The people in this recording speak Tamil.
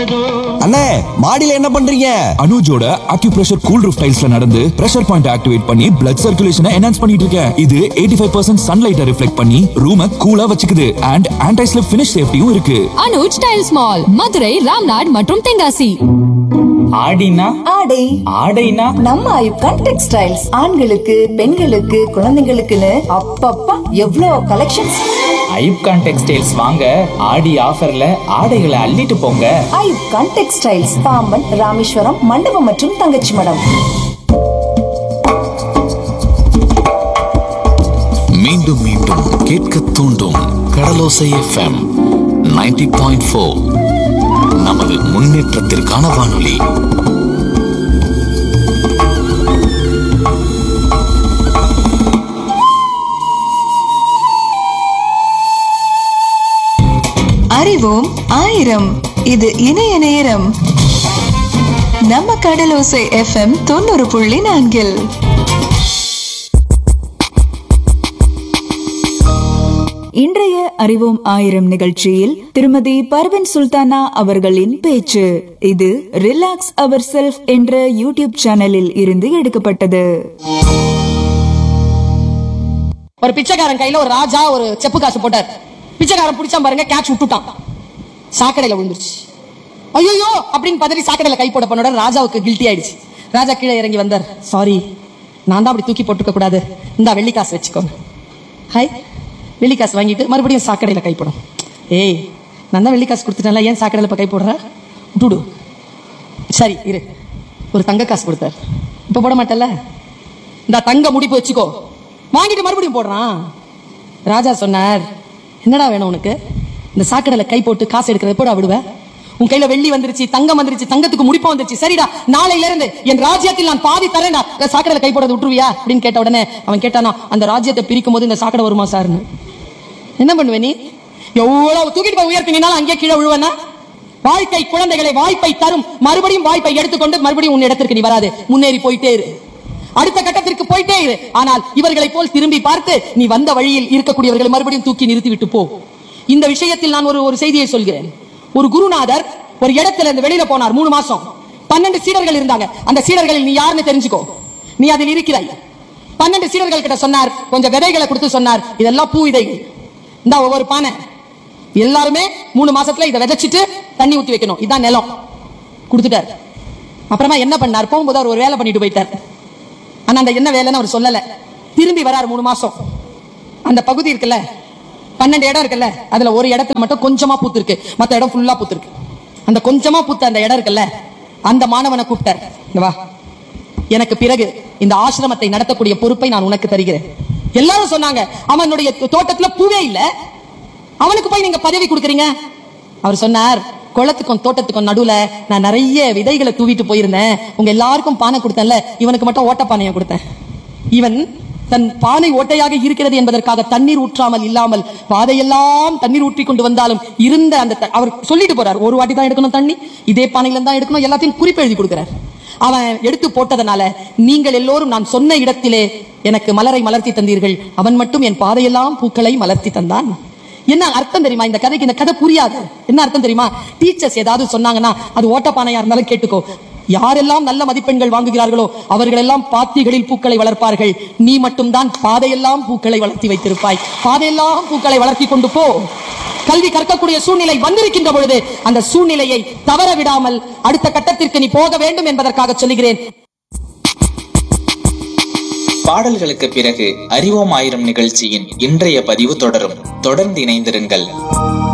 அண்ணே மாடியில என்ன பண்றீங்க அனுஜோட அக்யூப்ரெஷர் கூல் ரூஃப் டைல்ஸ்ல நடந்து பிரஷர் பாயிண்ட் ஆக்டிவேட் பண்ணி பிளட் சர்க்குலேஷனை என்ஹான்ஸ் பண்ணிட்டு இருக்கேன் இது 85% ஃபைவ் பர்சன்ட் சன்லைட்டை ரிஃப்ளெக்ட் பண்ணி ரூமை கூலா வச்சுக்குது அண்ட் ஆன்டி ஸ்லிப் ஃபினிஷ் சேஃப்டியும் இருக்கு அனுஜ் டைல்ஸ் மால் மதுரை ராம்நாட் மற்றும் தென்காசி ஆடினா ஆடை ஆடைனா நம்ம ஐப்கான் டெக்ஸ்டைல்ஸ் ஆண்களுக்கு பெண்களுக்கு குழந்தைங்களுக்குன்னு அப்பப்பா எவ்வளோ கலெக்ஷன்ஸ் ஐப்கான் டெக்ஸ்டைல்ஸ் வாங்க ஆடி ஆஃபர்ல ஆடைகளை அள்ளிட்டு போங்க ஐப்கான் டெக்ஸ்டைல்ஸ் பாம்பன் ராமேஸ்வரம் மண்டபம் மற்றும் தங்கச்சி மடம் மீண்டும் மீண்டும் கேட்க தூண்டும் கடலோசை எஃப்எம் 90.4 பாயிண்ட் ஃபோர் நமது முன்னேற்றத்திற்கான வானொலி அறிவோம் ஆயிரம் இது இணைய நேரம் நம்ம கடலோசை எஃப்எம் தொண்ணூறு புள்ளி நான்கில் இன்றைய அறிவோம் ஆயிரம் நிகழ்ச்சியில் திருமதி பர்வன் சுல்தானா அவர்களின் பேச்சு இது ரிலாக்ஸ் அவர் செல்ஃப் என்ற யூடியூப் சேனலில் இருந்து எடுக்கப்பட்டது ஒரு பிச்சைக்காரன் கையில ஒரு ராஜா ஒரு செப்பு காசு போட்டார் பிச்சைக்காரன் பிடிச்சான் பாருங்க கேட்ச் விட்டுட்டான் சாக்கடையில விழுந்துருச்சு ஐயோ அப்படின்னு பதறி சாக்கடையில கை போட பண்ணோட ராஜாவுக்கு கில்ட்டி ஆயிடுச்சு ராஜா கீழே இறங்கி வந்தார் சாரி நான் தான் அப்படி தூக்கி போட்டுக்க கூடாது இந்த வெள்ளி காசு வச்சுக்கோங்க ஹாய் வெள்ளி காசு வாங்கிட்டு மறுபடியும் சாக்கடையில கை போடும் ஏய் நான் தான் வெள்ளி காசு கொடுத்துட்டேன்ல ஏன் சாக்கடையில இப்ப கை போடுற விட்டுடு சரி இரு ஒரு தங்க காசு கொடுத்தார் இப்ப போட மாட்டல இந்த தங்க முடிப்பு வச்சுக்கோ வாங்கிட்டு மறுபடியும் போடுறான் ராஜா சொன்னார் என்னடா வேணும் உனக்கு இந்த சாக்கடையில கை போட்டு காசு எடுக்கிறத போட விடுவ உன் கையில வெள்ளி வந்துருச்சு தங்கம் வந்துருச்சு தங்கத்துக்கு முடிப்பு வந்துருச்சு சரிடா நாளையில இருந்து என் ராஜ்யத்தில் நான் பாதி தரேன்டா இந்த சாக்கடையில கை போடுறது விட்டுருவியா அப்படின்னு கேட்ட உடனே அவன் கேட்டானா அந்த ராஜ்யத்தை பிரிக்கும் போது இந்த சாக்கடை வருமா சார்னு என்ன பண்ணுவ நீ எவ்வளவு தூக்கிட்டு போய் உயர்த்தினாலும் அங்கே கீழே விழுவனா வாழ்க்கை குழந்தைகளை வாய்ப்பை தரும் மறுபடியும் வாய்ப்பை எடுத்துக்கொண்டு மறுபடியும் உன் இடத்திற்கு நீ வராது முன்னேறி போயிட்டே இரு அடுத்த கட்டத்திற்கு போயிட்டே இரு ஆனால் இவர்களை போல் திரும்பி பார்த்து நீ வந்த வழியில் இருக்கக்கூடியவர்களை மறுபடியும் தூக்கி நிறுத்தி விட்டு போ இந்த விஷயத்தில் நான் ஒரு ஒரு செய்தியை சொல்கிறேன் ஒரு குருநாதர் ஒரு இடத்துல இருந்து வெளியில போனார் மூணு மாசம் பன்னெண்டு சீடர்கள் இருந்தாங்க அந்த சீடர்களில் நீ யாருன்னு தெரிஞ்சுக்கோ நீ அதில் இருக்கிறாய் பன்னெண்டு சீடர்கள் கிட்ட சொன்னார் கொஞ்சம் விதைகளை கொடுத்து சொன்னார் இதெல்லாம் பூ விதைகள் இந்த ஒவ்வொரு பானை எல்லாருமே மூணு மாசத்துல இதை விதைச்சிட்டு தண்ணி ஊத்தி வைக்கணும் இதான் நிலம் கொடுத்துட்டார் அப்புறமா என்ன பண்ணார் போகும்போது அவர் ஒரு வேலை பண்ணிட்டு போயிட்டார் ஆனா அந்த என்ன வேலைன்னு அவர் சொல்லல திரும்பி வரார் மூணு மாசம் அந்த பகுதி இருக்குல்ல பன்னெண்டு இடம் இருக்குல்ல அதுல ஒரு இடத்துல மட்டும் கொஞ்சமா பூத்து இருக்கு மத்த இடம் ஃபுல்லா பூத்து இருக்கு அந்த கொஞ்சமா பூத்த அந்த இடம் இருக்குல்ல அந்த மாணவனை கூப்பிட்டார் இங்க வா எனக்கு பிறகு இந்த ஆசிரமத்தை நடத்தக்கூடிய பொறுப்பை நான் உனக்கு தருகிறேன் எல்லாரும் சொன்னாங்க அவனுடைய தோட்டத்துல பூவே இல்ல அவனுக்கு போய் நீங்க பதவி கொடுக்குறீங்க அவர் சொன்னார் குளத்துக்கும் தோட்டத்துக்கும் நடுவுல நான் நிறைய விதைகளை தூவிட்டு போயிருந்தேன் உங்க எல்லாருக்கும் பானை கொடுத்தேன்ல இவனுக்கு மட்டும் ஓட்ட பானையை கொடுத்தேன் இவன் தன் பானை ஓட்டையாக இருக்கிறது என்பதற்காக தண்ணீர் ஊற்றாமல் இல்லாமல் பாதையெல்லாம் தண்ணீர் ஊற்றி கொண்டு வந்தாலும் இருந்த அந்த த- அவர் சொல்லிட்டு போறார் ஒரு வாட்டி தான் எடுக்கணும் தண்ணி இதே பானையில தான் எடுக்கணும் எல்லாத்தையும் குறிப்பு எழுதி கொடுக்கிறார் அவன் எடுத்து போட்டதனால நீங்கள் எல்லோரும் நான் சொன்ன இடத்திலே எனக்கு மலரை மலர்த்தி தந்தீர்கள் அவன் மட்டும் என் பாதையெல்லாம் பூக்களை மலர்த்தி தந்தான் என்ன அர்த்தம் தெரியுமா இந்த கதைக்கு இந்த கதை புரியாது என்ன அர்த்தம் தெரியுமா டீச்சர்ஸ் ஏதாவது சொன்னாங்கன்னா அது ஓட்டப்பானையா இருந்தாலும் கேட்டுக்கோ யாரெல்லாம் நல்ல மதிப்பெண்கள் வாங்குகிறார்களோ அவர்களெல்லாம் பாத்திகளில் பூக்களை வளர்ப்பார்கள் நீ மட்டும்தான் பாதையெல்லாம் பூக்களை வளர்த்தி வைத்திருப்பாய் பாதையெல்லாம் பூக்களை வளர்த்தி கொண்டு போ கல்வி கற்கக்கூடிய சூழ்நிலை வந்திருக்கின்ற பொழுது அந்த சூழ்நிலையை தவற விடாமல் அடுத்த கட்டத்திற்கு நீ போக வேண்டும் என்பதற்காக சொல்லுகிறேன் பாடல்களுக்கு பிறகு அறிவோம் ஆயிரம் நிகழ்ச்சியின் இன்றைய பதிவு தொடரும் தொடர்ந்து இணைந்திருங்கள்